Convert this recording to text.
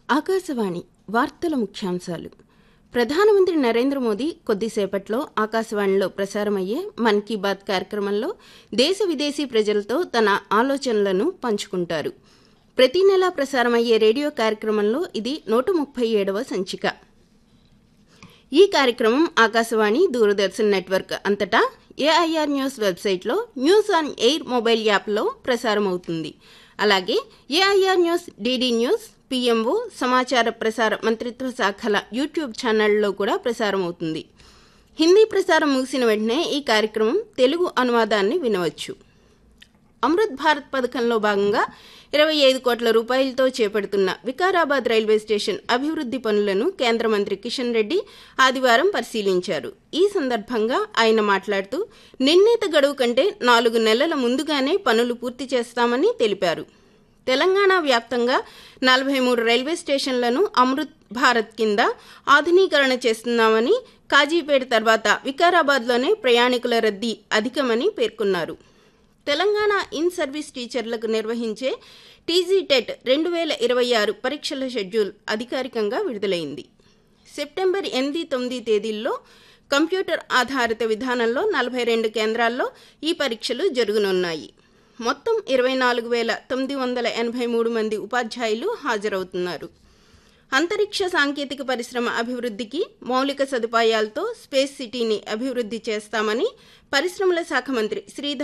ఆకాశవాణి వార్తల ముఖ్యాంశాలు ప్రధానమంత్రి నరేంద్ర మోదీ కొద్దిసేపట్లో ఆకాశవాణిలో ప్రసారమయ్యే మన్ కీ బాత్ కార్యక్రమంలో దేశ విదేశీ ప్రజలతో తన ఆలోచనలను పంచుకుంటారు ప్రతి నెలా ప్రసారమయ్యే రేడియో కార్యక్రమంలో ఇది నూట ముప్పై ఏడవ సంచిక ఈ కార్యక్రమం ఆకాశవాణి దూరదర్శన్ నెట్వర్క్ అంతటా ఏఐఆర్ న్యూస్ వెబ్సైట్లో న్యూస్ ఆన్ ఎయిర్ మొబైల్ యాప్లో ప్రసారమవుతుంది అలాగే AIR news DD news PMO సమాచార ప్రసార మంత్రిత్వ శాఖల యూట్యూబ్ ఛానళ్లలో కూడా ప్రసారమవుతుంది హిందీ ప్రసారం ముగిసిన వెంటనే ఈ కార్యక్రమం తెలుగు అనువాదాన్ని వినవచ్చు అమృత్ భారత్ పథకంలో భాగంగా ఇరవై ఐదు కోట్ల రూపాయలతో చేపడుతున్న వికారాబాద్ రైల్వే స్టేషన్ అభివృద్ది పనులను కేంద్ర మంత్రి కిషన్ రెడ్డి ఆదివారం పరిశీలించారు ఈ సందర్భంగా ఆయన మాట్లాడుతూ నిర్ణీత గడువు కంటే నాలుగు నెలల ముందుగానే పనులు పూర్తి చేస్తామని తెలిపారు తెలంగాణ వ్యాప్తంగా నలభై మూడు రైల్వే స్టేషన్లను అమృత్ భారత్ కింద ఆధునీకరణ చేస్తున్నామని కాజీపేట తర్వాత వికారాబాద్లోనే ప్రయాణికుల రద్దీ అధికమని పేర్కొన్నారు తెలంగాణ ఇన్ సర్వీస్ టీచర్లకు నిర్వహించే టీజీ టెట్ రెండు వేల ఇరవై ఆరు పరీక్షల షెడ్యూల్ అధికారికంగా విడుదలైంది సెప్టెంబర్ ఎనిమిది తొమ్మిది తేదీల్లో కంప్యూటర్ ఆధారిత విధానంలో నలభై రెండు కేంద్రాల్లో ఈ పరీక్షలు జరగనున్నాయి మొత్తం ఇరవై నాలుగు వేల తొమ్మిది వందల ఎనభై మూడు మంది ఉపాధ్యాయులు హాజరవుతున్నారు అంతరిక్ష సాంకేతిక పరిశ్రమ అభివృద్ధికి మౌలిక సదుపాయాలతో స్పేస్ సిటీని అభివృద్ధి చేస్తామని పరిశ్రమల శాఖ మంత్రి శ్రీధర్